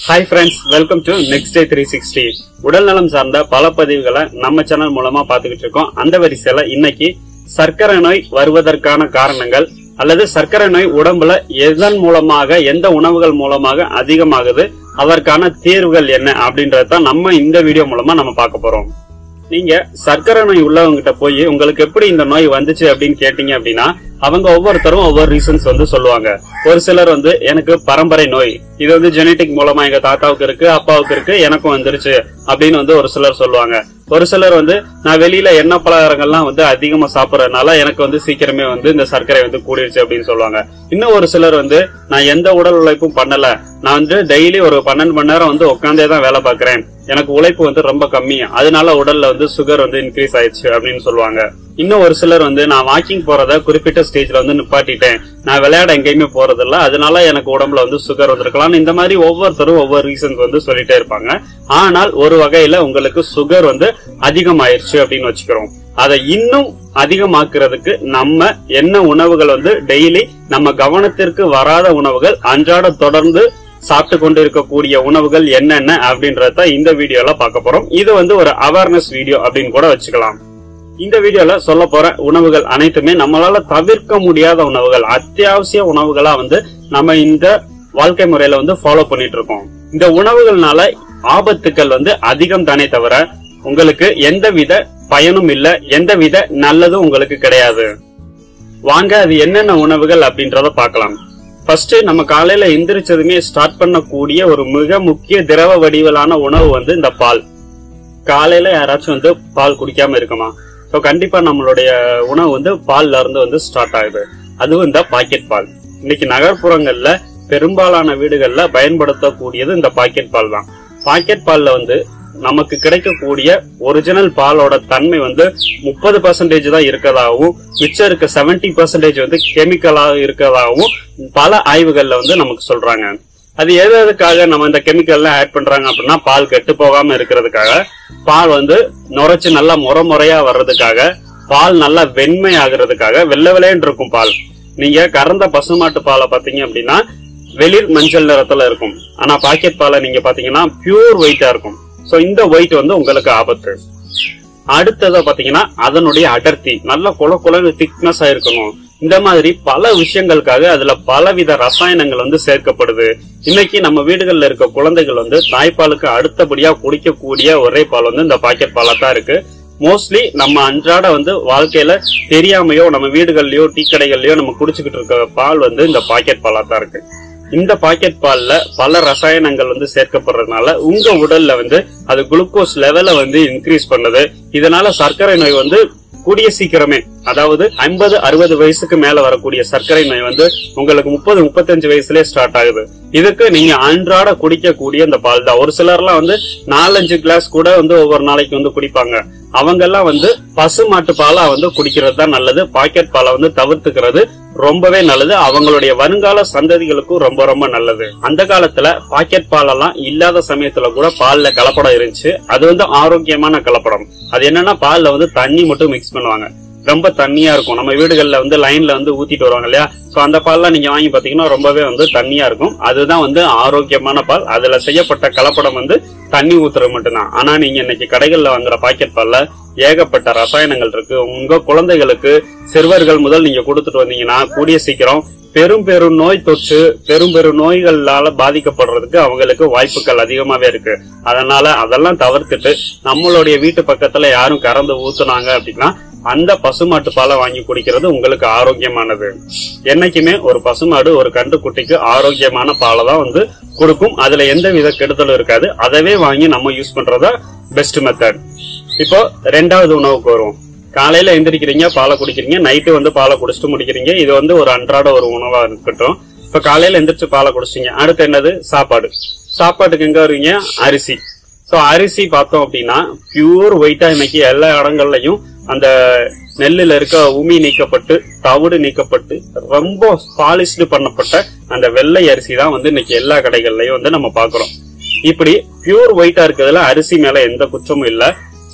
hi friends welcome to next day three sixty உடல் நலம் சார்ந்த பல பதிவுகளை நம்ம சேனல் மூலமா பாத்துக்கிட்டு இருக்கோம் அந்த வரிசையில இன்னைக்கு சர்க்கரை நோய் வருவதற்கான காரணங்கள் அல்லது சர்க்கரை நோய் உடம்புல எதன் மூலமாக எந்த உணவுகள் மூலமாக அதிகமாகுது அதற்கான தீர்வுகள் என்ன அப்படின்றத நம்ம இந்த வீடியோ மூலமா நம்ம பார்க்க போறோம் நீங்க சர்க்கரை நோய் உள்ளவங்கிட்ட போய் உங்களுக்கு எப்படி இந்த நோய் வந்துச்சு அப்படின்னு கேட்டீங்க அப்படின்னா அவங்க ஒவ்வொருத்தரும் ஒவ்வொரு ரீசன்ஸ் வந்து சொல்லுவாங்க ஒரு சிலர் வந்து எனக்கு பரம்பரை நோய் இது வந்து ஜெனட்டிக் மூலமா எங்க தாத்தாவுக்கு இருக்கு அப்பாவுக்கு இருக்கு எனக்கும் வந்துருச்சு அப்படின்னு வந்து ஒரு சிலர் சொல்லுவாங்க ஒரு சிலர் வந்து நான் வெளியில எண்ணெய் பலகாரங்கள்லாம் வந்து அதிகமா சாப்பிடறதுனால எனக்கு வந்து சீக்கிரமே வந்து இந்த சர்க்கரை வந்து கூடிருச்சு அப்படின்னு சொல்லுவாங்க இன்னும் ஒரு சிலர் வந்து நான் எந்த உடல் உழைப்பும் பண்ணல நான் வந்து டெய்லி ஒரு பன்னெண்டு மணி நேரம் வந்து உட்காந்தே தான் வேலை பார்க்கறேன் எனக்கு உழைப்பு வந்து ரொம்ப கம்மி அதனால உடல்ல வந்து சுகர் வந்து இன்க்ரீஸ் ஆயிடுச்சு அப்படின்னு சொல்லுவாங்க இன்னும் ஒரு சிலர் வந்து நான் வாக்கிங் போறத குறிப்பிட்ட ஸ்டேஜ்ல வந்து நிப்பாட்டிட்டேன் நான் விளையாட எங்கேயுமே போறதில்ல அதனால எனக்கு உடம்புல வந்து சுகர் வந்திருக்கலாம் இந்த மாதிரி ஒவ்வொருத்தரும் ஒவ்வொரு ரீசன்ஸ் வந்து சொல்லிட்டே இருப்பாங்க ஆனால் ஒரு வகையில உங்களுக்கு சுகர் வந்து அதிகமாயிருச்சு அப்படின்னு வச்சுக்கிறோம் அதை இன்னும் அதிகமாக்குறதுக்கு நம்ம என்ன உணவுகள் வந்து டெய்லி நம்ம கவனத்திற்கு வராத உணவுகள் அன்றாட தொடர்ந்து சாப்பிட்டு கொண்டு இருக்கக்கூடிய உணவுகள் என்னென்ன அப்படின்றத இந்த வீடியோல பார்க்க போறோம் இது வந்து ஒரு அவேர்னஸ் வீடியோ அப்படின்னு கூட வச்சுக்கலாம் இந்த வீடியோல சொல்ல போற உணவுகள் அனைத்துமே நம்மளால தவிர்க்க முடியாத உணவுகள் அத்தியாவசிய உணவுகளா வந்து நம்ம இந்த வாழ்க்கை முறையில வந்து ஃபாலோ பண்ணிட்டு இருக்கோம் இந்த உணவுகள்னால ஆபத்துக்கள் வந்து அதிகம் தானே தவிர உங்களுக்கு எந்தவித பயனும் இல்ல எந்தவித நல்லதும் உங்களுக்கு கிடையாது வாங்க அது என்னென்ன உணவுகள் அப்படின்றத பார்க்கலாம் ஃபர்ஸ்ட் நம்ம காலையில எந்திரிச்சதுமே ஸ்டார்ட் பண்ணக்கூடிய ஒரு மிக முக்கிய திரவ வடிவிலான உணவு வந்து இந்த பால் காலையில யாராச்சும் வந்து பால் குடிக்காம இருக்குமா ஸோ கண்டிப்பா நம்மளுடைய உணவு வந்து பால்ல இருந்து வந்து ஸ்டார்ட் ஆகுது அதுவும் இந்த பாக்கெட் பால் இன்னைக்கு நகர்ப்புறங்கள்ல பெரும்பாலான வீடுகள்ல பயன்படுத்தக்கூடியது இந்த பாக்கெட் பால் தான் பாக்கெட் பால்ல வந்து நமக்கு கிடைக்கக்கூடிய ஒரிஜினல் பாலோட தன்மை வந்து முப்பது பர்சன்டேஜ் தான் இருக்கதாகவும் மிச்சம் இருக்க செவன்டி பர்சன்டேஜ் வந்து கெமிக்கலா இருக்கதாகவும் பல ஆய்வுகள்ல வந்து நமக்கு சொல்றாங்க அது எது எதுக்காக நம்ம இந்த கெமிக்கல்லாம் ஆட் பண்றாங்க அப்படின்னா பால் கெட்டு போகாம இருக்கிறதுக்காக பால் வந்து நுரைச்சு நல்லா முறை முறையா வர்றதுக்காக பால் நல்லா வெண்மை ஆகுறதுக்காக வெள்ளை வெள்ளையன்னு இருக்கும் பால் நீங்க கறந்த பசுமாட்டு பாலை பாத்தீங்க அப்படின்னா வெளிர் மஞ்சள் நிறத்துல இருக்கும் ஆனா பாக்கெட் பாலை நீங்க பாத்தீங்கன்னா பியூர் ஒயிட்டா இருக்கும் சோ இந்த ஒயிட் வந்து உங்களுக்கு ஆபத்து அடுத்ததா பாத்தீங்கன்னா அதனுடைய அடர்த்தி நல்ல குல குலன்னு திக்னஸா இருக்கணும் இந்த மாதிரி பல விஷயங்களுக்காக அதுல பலவித ரசாயனங்கள் வந்து சேர்க்கப்படுது இன்னைக்கு நம்ம வீடுகள்ல இருக்க குழந்தைகள் வந்து தாய்ப்பாலுக்கு அடுத்தபடியா குடிக்கக்கூடிய ஒரே பால் வந்து இந்த பாக்கெட் பாலா தான் இருக்கு மோஸ்ட்லி நம்ம அன்றாட வந்து வாழ்க்கையில தெரியாமையோ நம்ம வீடுகள்லயோ டீ கடைகள்லயோ நம்ம குடிச்சுக்கிட்டு இருக்க பால் வந்து இந்த பாக்கெட் பாலா தான் இருக்கு இந்த பாக்கெட் பால்ல பல ரசாயனங்கள் வந்து சேர்க்கப்படுறதுனால உங்க உடல்ல வந்து அது குளுக்கோஸ் லெவல வந்து இன்க்ரீஸ் பண்ணுது இதனால சர்க்கரை நோய் வந்து கூடிய சீக்கிரமே அதாவது ஐம்பது அறுபது வயசுக்கு மேல வரக்கூடிய சர்க்கரை நோய் வந்து உங்களுக்கு முப்பது முப்பத்தஞ்சு வயசுலயே ஸ்டார்ட் ஆகுது இதுக்கு நீங்க அன்றாட குடிக்கக்கூடிய இந்த பால் தான் ஒரு சிலர்லாம் வந்து நாலஞ்சு கிளாஸ் கூட வந்து ஒவ்வொரு நாளைக்கு வந்து குடிப்பாங்க அவங்க எல்லாம் வந்து பசு மாட்டு பாலா வந்து குடிக்கிறது தான் நல்லது பாக்கெட் பாலை வந்து தவிர்த்துக்கிறது ரொம்பவே நல்லது அவங்களுடைய வருங்கால சந்ததிகளுக்கும் ரொம்ப ரொம்ப நல்லது அந்த காலத்துல பாக்கெட் பாலெல்லாம் இல்லாத சமயத்துல கூட பால்ல கலப்படம் இருந்துச்சு அது வந்து ஆரோக்கியமான கலப்படம் அது என்னன்னா பால்ல வந்து தண்ணி மட்டும் மிக்ஸ் பண்ணுவாங்க ரொம்ப தண்ணியா இருக்கும் நம்ம வீடுகள்ல வந்து லைன்ல வந்து ஊத்திட்டு வருவாங்க இல்லையா சோ அந்த பால்லாம் நீங்க வாங்கி பாத்தீங்கன்னா ரொம்பவே வந்து தண்ணியா இருக்கும் அதுதான் வந்து ஆரோக்கியமான பால் அதுல செய்யப்பட்ட கலப்படம் வந்து தண்ணி ஊத்துறது மட்டும்தான் ஆனா நீங்க இன்னைக்கு கடைகள்ல வாங்குற பாக்கெட் பால்ல ஏகப்பட்ட ரசாயனங்கள் இருக்கு உங்க குழந்தைகளுக்கு சிறுவர்கள் முதல் நீங்க கொடுத்துட்டு வந்தீங்கன்னா கூடிய சீக்கிரம் பெரும் பெரும் நோய் தொற்று பெரும் பெரும் நோய்களால பாதிக்கப்படுறதுக்கு அவங்களுக்கு வாய்ப்புகள் அதிகமாவே இருக்கு அதனால அதெல்லாம் தவிர்த்துட்டு நம்மளுடைய வீட்டு பக்கத்துல யாரும் கறந்து ஊத்துனாங்க அப்படின்னா அந்த பசுமாட்டு பாலை வாங்கி குடிக்கிறது உங்களுக்கு ஆரோக்கியமானது என்னைக்குமே ஒரு பசுமாடு ஒரு கன்று குட்டிக்கு ஆரோக்கியமான பாலை தான் வந்து கொடுக்கும் அதுல எந்த வித கெடுதலும் இருக்காது அதவே வாங்கி நம்ம யூஸ் பண்றதா பெஸ்ட் மெத்தட் இப்போ ரெண்டாவது உணவுக்கு வருவோம் காலையில எந்திரிக்கிறீங்க பாலை குடிக்கிறீங்க நைட்டு வந்து பாலை குடிச்சிட்டு முடிக்கிறீங்க இது வந்து ஒரு அன்றாட ஒரு உணவா இருக்கட்டும் இப்ப காலையில எந்திரிச்சு பாலை குடிச்சிட்டீங்க அடுத்து என்னது சாப்பாடு சாப்பாட்டுக்கு எங்க வருவீங்க அரிசி சோ அரிசி பார்த்தோம் அப்படின்னா பியூர் ஒயிட்டா இன்னைக்கு எல்லா இடங்கள்லயும் அந்த நெல்லுல இருக்க உமி நீக்கப்பட்டு தவிடு நீக்கப்பட்டு ரொம்ப பாலிஷ்டு பண்ணப்பட்ட அந்த வெள்ளை அரிசி தான் வந்து இன்னைக்கு எல்லா கடைகள்லயும் வந்து நம்ம பாக்குறோம் இப்படி பியூர் ஒயிட்டா இருக்கிறதுல அரிசி மேல எந்த குற்றமும் இல்ல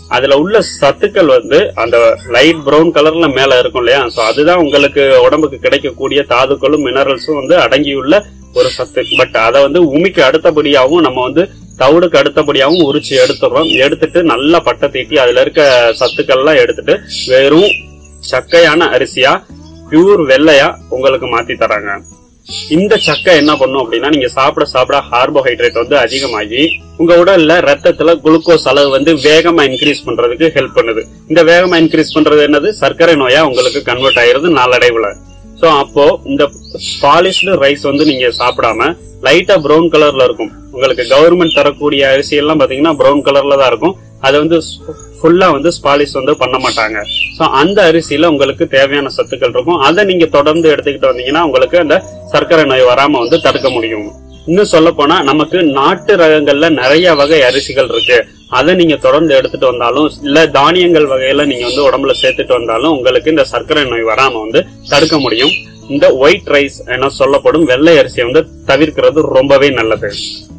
அதுல உள்ள சத்துக்கள் வந்து அந்த லைட் பிரவுன் கலர்ல மேல இருக்கும் இல்லையா சோ அதுதான் உங்களுக்கு உடம்புக்கு கிடைக்கக்கூடிய தாதுக்களும் மினரல்ஸும் வந்து அடங்கியுள்ள ஒரு சத்து பட் அதை வந்து உமிக்கு அடுத்தபடியாகவும் நம்ம வந்து தவிடுக்கு அடுத்தபடியாகவும் உரிச்சு எடுத்துடுறோம் எடுத்துட்டு நல்லா பட்டை தீட்டி அதுல இருக்க சத்துக்கள்லாம் எடுத்துட்டு வெறும் சக்கையான அரிசியா பியூர் வெள்ளையா உங்களுக்கு மாத்தி தராங்க இந்த சக்கை என்ன பண்ணும் அப்படின்னா நீங்க சாப்பிட சாப்பிட கார்போஹைட்ரேட் வந்து அதிகமாகி உங்க உடல்ல ரத்தத்துல குளுக்கோஸ் அளவு வந்து வேகமா இன்க்ரீஸ் பண்றதுக்கு ஹெல்ப் பண்ணுது இந்த வேகமா இன்க்ரீஸ் பண்றது என்னது சர்க்கரை நோயா உங்களுக்கு கன்வெர்ட் ஆயிருது நாளடைவுல சோ அப்போ இந்த பாலிஷ்டு ரைஸ் வந்து நீங்க சாப்பிடாம லைட்டா பிரவுன் கலர்ல இருக்கும் உங்களுக்கு கவர்மெண்ட் தரக்கூடிய அரிசி எல்லாம் பாத்தீங்கன்னா பிரவுன் கலர்ல தான் இருக்கும் அது வந்து ஃபுல்லா வந்து ஸ்பாலிஷ் வந்து பண்ண மாட்டாங்க சோ அந்த அரிசியில உங்களுக்கு தேவையான சத்துக்கள் இருக்கும் அதை நீங்க தொடர்ந்து எடுத்துக்கிட்டு வந்தீங்கன்னா உங்களுக்கு அந்த சர்க்கரை நோய் வராம வந்து தடுக்க முடியும் இன்னும் சொல்ல போனா நமக்கு நாட்டு ரகங்கள்ல நிறைய வகை அரிசிகள் இருக்கு அதை நீங்க தொடர்ந்து எடுத்துட்டு வந்தாலும் இல்ல தானியங்கள் வகையில நீங்க வந்து உடம்புல சேர்த்துட்டு வந்தாலும் உங்களுக்கு இந்த சர்க்கரை நோய் வராம வந்து தடுக்க முடியும் இந்த ஒயிட் ரைஸ் என சொல்லப்படும் வெள்ளை அரிசியை வந்து தவிர்க்கிறது ரொம்பவே நல்லது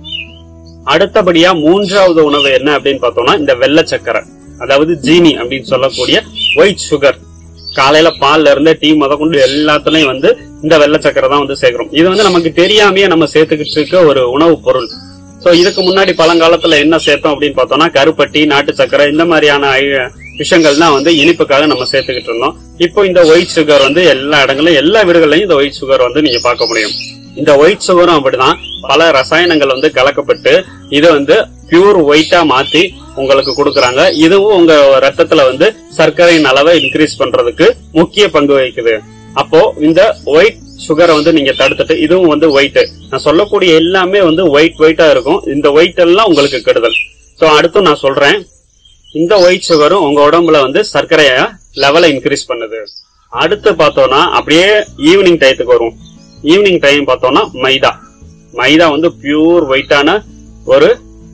அடுத்தபடியா மூன்றாவது உணவு என்ன அப்படின்னு பார்த்தோம்னா இந்த வெள்ளை சக்கரை அதாவது ஜீனி அப்படின்னு சொல்லக்கூடிய ஒயிட் சுகர் காலையில பால்ல இருந்து டீ முத கொண்டு எல்லாத்துலயும் வந்து இந்த வெள்ளை சக்கரை தான் வந்து சேர்க்கிறோம் இது வந்து நமக்கு தெரியாமயே நம்ம சேர்த்துக்கிட்டு இருக்க ஒரு உணவுப் பொருள் சோ இதுக்கு முன்னாடி பழங்காலத்துல என்ன சேர்த்தோம் அப்படின்னு பார்த்தோம்னா கருப்பட்டி நாட்டு சக்கரை இந்த மாதிரியான ஐ- விஷயங்கள் தான் வந்து இனிப்புக்காக நம்ம சேர்த்துக்கிட்டு இருந்தோம் இப்போ இந்த ஒயிட் சுகர் வந்து எல்லா இடங்களையும் எல்லா வீடுகள்லயும் இந்த ஒயிட் சுகர் வந்து நீங்க பார்க்க முடியும் இந்த ஒயிட் சுகரும் அப்படிதான் பல ரசாயனங்கள் வந்து கலக்கப்பட்டு இதை வந்து பியூர் ஒயிட்டா மாத்தி உங்களுக்கு கொடுக்கறாங்க இதுவும் உங்க ரத்தத்துல வந்து சர்க்கரையின் அளவை இன்க்ரீஸ் பண்றதுக்கு முக்கிய பங்கு வகிக்குது அப்போ இந்த ஒயிட் சுகரை வந்து நீங்க தடுத்துட்டு இதுவும் வந்து ஒயிட் நான் சொல்லக்கூடிய எல்லாமே வந்து ஒயிட் ஒயிட்டா இருக்கும் இந்த ஒயிட் எல்லாம் உங்களுக்கு கெடுதல் சோ அடுத்து நான் சொல்றேன் இந்த ஒயிட் சுகரும் உங்க உடம்புல வந்து சர்க்கரைய லெவலை இன்க்ரீஸ் பண்ணுது அடுத்து பார்த்தோம்னா அப்படியே ஈவினிங் டயத்துக்கு வரும் ஈவினிங் டைம் பார்த்தோம்னா மைதா மைதா வந்து பியூர் ஒயிட்டான ஒரு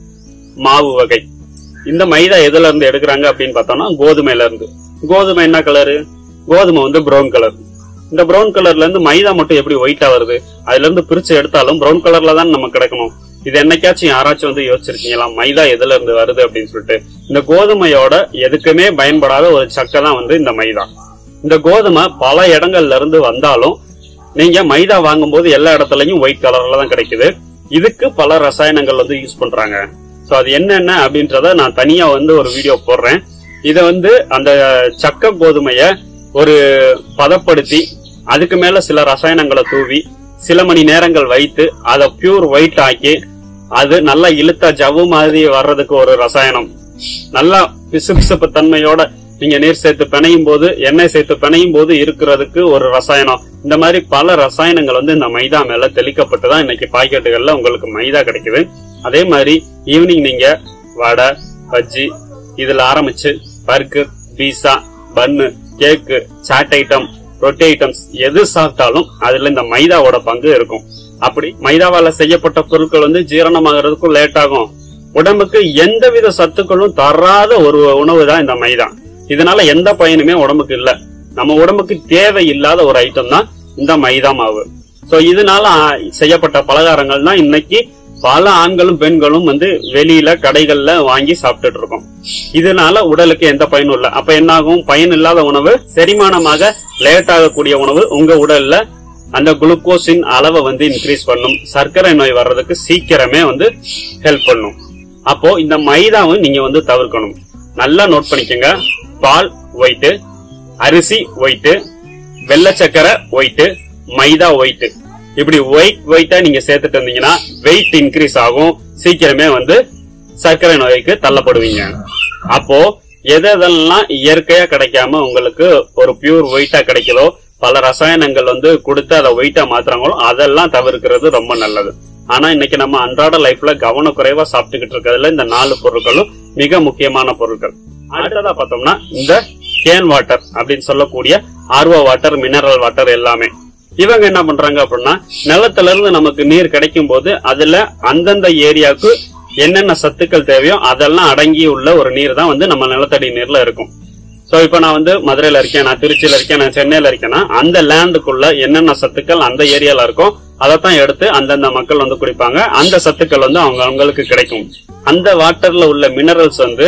மாவு வகை இந்த மைதா எதுல இருந்து எடுக்கிறாங்க அப்படின்னு பார்த்தோம்னா கோதுமையில இருந்து கோதுமை என்ன கலரு கோதுமை வந்து பிரவுன் கலர் இந்த பிரவுன் கலர்ல இருந்து மைதா மட்டும் எப்படி ஒயிட்டா வருது அதுல இருந்து பிரிச்சு எடுத்தாலும் பிரவுன் கலர்ல தான் நமக்கு கிடைக்கணும் இது என்னைக்காச்சும் யாராச்சும் வந்து யோசிச்சிருக்கீங்களா மைதா எதுல இருந்து வருது அப்படின்னு சொல்லிட்டு இந்த கோதுமையோட எதுக்குமே பயன்படாத ஒரு சக்கை தான் வந்து இந்த மைதா இந்த கோதுமை பல இடங்கள்ல இருந்து வந்தாலும் நீங்க மைதா வாங்கும்போது எல்லா இடத்துலயும் ஒயிட் கலர்ல தான் கிடைக்குது இதுக்கு பல ரசாயனங்கள் வந்து யூஸ் பண்றாங்க சோ அது என்னென்ன அப்படின்றத நான் தனியா வந்து ஒரு வீடியோ போடுறேன் இத வந்து அந்த சக்க கோதுமைய ஒரு பதப்படுத்தி அதுக்கு மேல சில ரசாயனங்களை தூவி சில மணி நேரங்கள் வைத்து அதை பியூர் ஒயிட் ஆக்கி அது நல்லா இழுத்த ஜவ்வு மாதிரி வர்றதுக்கு ஒரு ரசாயனம் நல்லா பிசுபிசுப்பு தன்மையோட நீங்க நீர் சேர்த்து பிணையும் போது எண்ணெய் சேர்த்து பிணையும் போது இருக்கிறதுக்கு ஒரு ரசாயனம் இந்த மாதிரி பல ரசாயனங்கள் வந்து இந்த மைதா மேல தெளிக்கப்பட்டு தான் இன்னைக்கு பாக்கெட்டுகள்ல உங்களுக்கு மைதா கிடைக்குது அதே மாதிரி ஈவினிங் நீங்க வடை பஜ்ஜி இதுல ஆரம்பிச்சு burger pizza bun cake chaat item ரொட்டி ஐட்டம்ஸ் எது சாப்பிட்டாலும் அதுல இந்த மைதாவோட பங்கு இருக்கும் அப்படி மைதாவால செய்யப்பட்ட பொருட்கள் வந்து ஜீரணமாகறதுக்கும் லேட் ஆகும் உடம்புக்கு எந்தவித சத்துக்களும் தராத ஒரு உணவு தான் இந்த மைதா இதனால எந்த பயனுமே உடம்புக்கு இல்ல நம்ம உடம்புக்கு தேவையில்லாத ஒரு ஐட்டம் தான் இந்த மைதா மாவு சோ இதனால ஆ, செய்யப்பட்ட பலகாரங்கள் தான் இன்னைக்கு பல ஆண்களும் பெண்களும் வந்து வெளியில கடைகள்ல வாங்கி சாப்பிட்டுட்டு இருக்கோம் இதனால உடலுக்கு எந்த பயனும் இல்ல அப்ப என்ன ஆகும் பயன் இல்லாத உணவு செரிமானமாக லேட் ஆகக்கூடிய உணவு உங்க உடல்ல அந்த குளுக்கோஸின் அளவை வந்து இன்க்ரீஸ் பண்ணும் சர்க்கரை நோய் வர்றதுக்கு சீக்கிரமே வந்து ஹெல்ப் பண்ணும் அப்போ இந்த மைதாவை நீங்க வந்து தவிர்க்கணும் நல்லா நோட் பண்ணிக்கோங்க பால் ஒயிட்டு அரிசி ஒயிட்டு வெள்ளை சக்கரை ஒயிட்டு மைதா ஒயிட்டு இப்படி ஒயிட் ஒயிட்டா நீங்க சேர்த்துட்டு இருந்தீங்கன்னா வெயிட் இன்க்ரீஸ் ஆகும் சீக்கிரமே வந்து சர்க்கரை நோய்க்கு தள்ளப்படுவீங்க அப்போ எது எதெல்லாம் இயற்கையா கிடைக்காம உங்களுக்கு ஒரு பியூர் ஒயிட்டா கிடைக்குதோ பல ரசாயனங்கள் வந்து கொடுத்து அதை ஒயிட்டா மாத்துறாங்களோ அதெல்லாம் தவிர்க்கிறது ரொம்ப நல்லது ஆனா இன்னைக்கு நம்ம அன்றாட லைஃப்ல கவனக்குறைவா சாப்பிட்டுக்கிட்டு இருக்கிறதுல இந்த நாலு பொருட்களும் மிக முக்கியமான பொருட்கள் அடுத்ததா பார்த்தோம்னா இந்த கேன் வாட்டர் அப்படின்னு சொல்லக்கூடிய ஆர்வோ வாட்டர் மினரல் வாட்டர் எல்லாமே இவங்க என்ன பண்றாங்க அப்படின்னா நிலத்துல இருந்து நமக்கு நீர் கிடைக்கும் போது அதுல அந்தந்த ஏரியாவுக்கு என்னென்ன சத்துக்கள் தேவையோ அதெல்லாம் அடங்கி உள்ள ஒரு நீர் தான் வந்து நம்ம நிலத்தடி நீர்ல இருக்கும் சோ இப்ப நான் வந்து மதுரையில இருக்கேன் நான் திருச்சியில இருக்கேன் நான் சென்னையில இருக்கேன்னா அந்த லேண்டுக்குள்ள என்னென்ன சத்துக்கள் அந்த ஏரியால இருக்கும் அதைத்தான் எடுத்து அந்தந்த மக்கள் வந்து குடிப்பாங்க அந்த சத்துக்கள் வந்து அவங்க அவங்களுக்கு கிடைக்கும் அந்த வாட்டர்ல உள்ள மினரல்ஸ் வந்து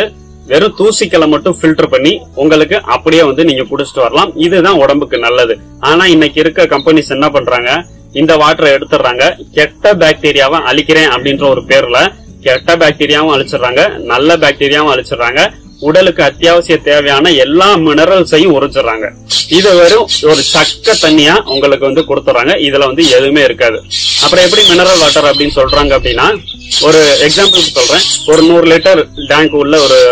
வெறும் தூசிக்களை மட்டும் ஃபில்டர் பண்ணி உங்களுக்கு அப்படியே வந்து நீங்க குடிச்சிட்டு வரலாம் இதுதான் உடம்புக்கு நல்லது ஆனா இன்னைக்கு இருக்க கம்பெனிஸ் என்ன பண்றாங்க இந்த வாட்டரை எடுத்துடுறாங்க கெட்ட பாக்டீரியாவை அழிக்கிறேன் அப்படின்ற ஒரு பேர்ல கெட்ட பாக்டீரியாவும் அழிச்சிடுறாங்க நல்ல பாக்டீரியாவும் அழிச்சிடுறாங்க உடலுக்கு அத்தியாவசிய தேவையான எல்லா மினரல்ஸையும் உறிஞ்சிடுறாங்க இது வெறும் ஒரு சக்க தண்ணியா உங்களுக்கு வந்து கொடுத்துறாங்க இதுல வந்து எதுவுமே இருக்காது அப்புறம் எப்படி மினரல் வாட்டர் அப்படின்னு சொல்றாங்க அப்படின்னா ஒரு எக்ஸாம்பிளுக்கு சொல்றேன் ஒரு நூறு லிட்டர் டேங்க் உள்ள ஒரு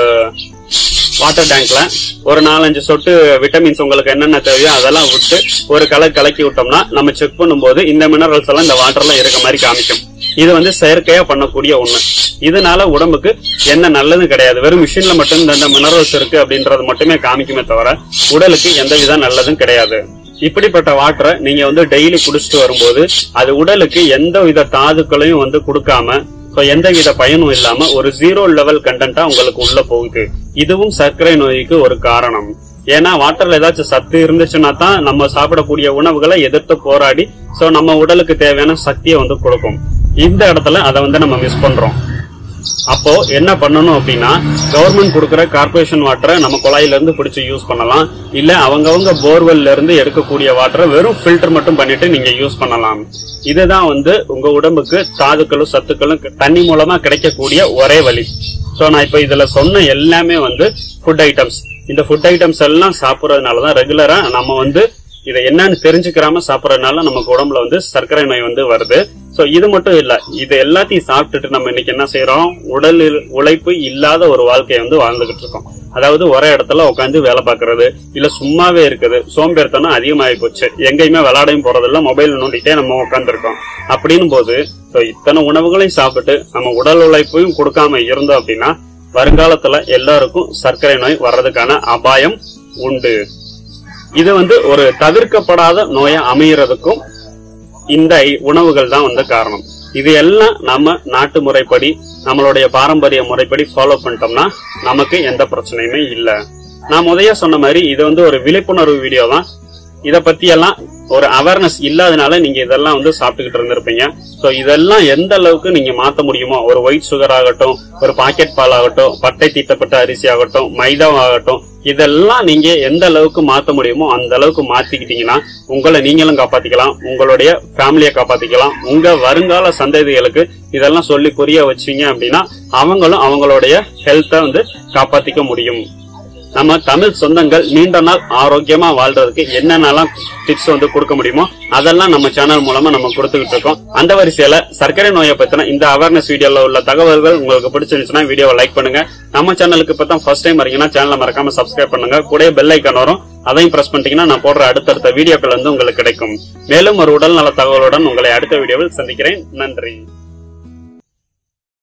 வாட்டர் டேங்க்ல ஒரு நாலஞ்சு சொட்டு விட்டமின்ஸ் உங்களுக்கு என்னென்ன தேவையோ அதெல்லாம் விட்டு ஒரு கலர் கலக்கி விட்டோம்னா நம்ம செக் பண்ணும்போது இந்த மினரல்ஸ் எல்லாம் இந்த வாட்டர்ல இருக்க மாதிரி காமிக்கும் இது வந்து செயற்கையா பண்ணக்கூடிய ஒண்ணு இதனால உடம்புக்கு என்ன நல்லது கிடையாது வெறும் மிஷின்ல மட்டும் இந்த மினரல்ஸ் இருக்கு அப்படின்றது மட்டுமே காமிக்குமே தவிர உடலுக்கு எந்த வித நல்லதும் கிடையாது இப்படிப்பட்ட வாட்டரை நீங்க வந்து டெய்லி குடிச்சிட்டு வரும்போது அது உடலுக்கு எந்த வித தாதுக்களையும் வந்து கொடுக்காம so எந்த வித பயனும் இல்லாம ஒரு ஜீரோ லெவல் கண்டென்ட்டா உங்களுக்கு உள்ள போகுது இதுவும் சர்க்கரை நோய்க்கு ஒரு காரணம் ஏன்னா வாட்டர்ல ஏதாச்சும் சத்து இருந்துச்சுன்னா தான் நம்ம சாப்பிடக்கூடிய உணவுகளை எதிர்த்து போராடி சோ நம்ம உடலுக்கு தேவையான சக்தியை வந்து கொடுக்கும் இந்த இடத்துல அதை வந்து நம்ம மிஸ் பண்றோம் அப்போ என்ன பண்ணணும் அப்படின்னா கவர்மெண்ட் கொடுக்குற கார்பரேஷன் வாட்டரை நம்ம குழாயில இருந்து பிடிச்சு யூஸ் பண்ணலாம் இல்ல அவங்கவங்க போர்வெல்ல இருந்து எடுக்கக்கூடிய வாட்டரை வெறும் ஃபில்டர் மட்டும் பண்ணிட்டு நீங்க யூஸ் பண்ணலாம் இதுதான் வந்து உங்க உடம்புக்கு தாதுக்களும் சத்துக்களும் தண்ணி மூலமா கிடைக்கக்கூடிய ஒரே வழி சோ நான் இப்ப இதுல சொன்ன எல்லாமே வந்து ஃபுட் ஐட்டம்ஸ் இந்த ஃபுட் ஐட்டம்ஸ் எல்லாம் சாப்பிடறதுனாலதான் ரெகுலரா நம்ம வந்து இதை என்னன்னு தெரிஞ்சுக்கிறாம சாப்பிடறதுனால நமக்கு உடம்புல வந்து சர்க்கரை நோய் வந்து வருது சோ இது மட்டும் இல்ல இது எல்லாத்தையும் சாப்பிட்டுட்டு நம்ம இன்னைக்கு என்ன செய்யறோம் உடல் உழைப்பு இல்லாத ஒரு வாழ்க்கையை வந்து வாழ்ந்துகிட்டு இருக்கோம் அதாவது ஒரே இடத்துல உட்காந்து வேலை பார்க்கறது இல்ல சும்மாவே இருக்குது சோம்பேறித்தனம் அதிகமாகி போச்சு எங்கேயுமே விளையாடையும் போறதில்ல மொபைல் நோண்டிட்டே நம்ம உட்காந்துருக்கோம் அப்படின்னும் போது so இத்தனை உணவுகளையும் சாப்பிட்டு நம்ம உடல் உழைப்பையும் கொடுக்காம இருந்தோம் அப்படின்னா வருங்காலத்துல எல்லாருக்கும் சர்க்கரை நோய் வர்றதுக்கான அபாயம் உண்டு இது வந்து ஒரு தவிர்க்கப்படாத நோயா அமையறதுக்கும் இந்த ஐ- உணவுகள் தான் வந்து காரணம் இது எல்லாம் நம்ம நாட்டு முறைப்படி நம்மளுடைய பாரம்பரிய முறைப்படி ஃபாலோ பண்ணிட்டோம்னா நமக்கு எந்த பிரச்சனையுமே இல்ல நான் முதைய சொன்ன மாதிரி இது வந்து ஒரு விழிப்புணர்வு வீடியோ தான் இத பத்தி எல்லாம் ஒரு அவேர்னஸ் இல்லாதனால நீங்க இதெல்லாம் வந்து சாப்பிட்டுக்கிட்டு இருந்திருப்பீங்க சோ இதெல்லாம் எந்த அளவுக்கு நீங்க மாத்த முடியுமோ ஒரு ஒயிட் சுகர் ஆகட்டும் ஒரு பாக்கெட் பால் ஆகட்டும் பட்டை தீட்டப்பட்ட அரிசி ஆகட்டும் மைதா ஆகட்டும் இதெல்லாம் நீங்க எந்த அளவுக்கு மாத்த முடியுமோ அந்த அளவுக்கு மாத்திக்கிட்டீங்கன்னா உங்களை நீங்களும் காப்பாத்திக்கலாம் உங்களுடைய ஃபேமிலியை காப்பாத்திக்கலாம் உங்க வருங்கால சந்ததிகளுக்கு இதெல்லாம் சொல்லி புரிய வச்சீங்க அப்படின்னா அவங்களும் அவங்களுடைய ஹெல்த்தை வந்து காப்பாத்திக்க முடியும் நம்ம தமிழ் சொந்தங்கள் நீண்ட நாள் ஆரோக்கியமா வாழ்றதுக்கு என்னென்னலாம் டிப்ஸ் வந்து கொடுக்க முடியுமோ அதெல்லாம் நம்ம சேனல் மூலமா நம்ம கொடுத்துக்கிட்டு இருக்கோம் அந்த வரிசையில சர்க்கரை நோயை பத்தின இந்த அவேர்னஸ் வீடியோல உள்ள தகவல்கள் உங்களுக்கு பிடிச்சிருந்துச்சுன்னா வீடியோவை லைக் பண்ணுங்க நம்ம சேனலுக்கு இப்ப தான் ஃபர்ஸ்ட் டைம் வரீங்கன்னா சேனலை மறக்காம சப்ஸ்கிரைப் பண்ணுங்க கூட பெல் ஐக்கான் வரும் அதையும் பிரஸ் பண்ணிட்டீங்கன்னா நான் போடுற அடுத்தடுத்த வீடியோக்கள் வந்து உங்களுக்கு கிடைக்கும் மேலும் ஒரு உடல் நல தகவலுடன் உங்களை அடுத்த வீடியோவில் சந்திக்கிறேன் நன்றி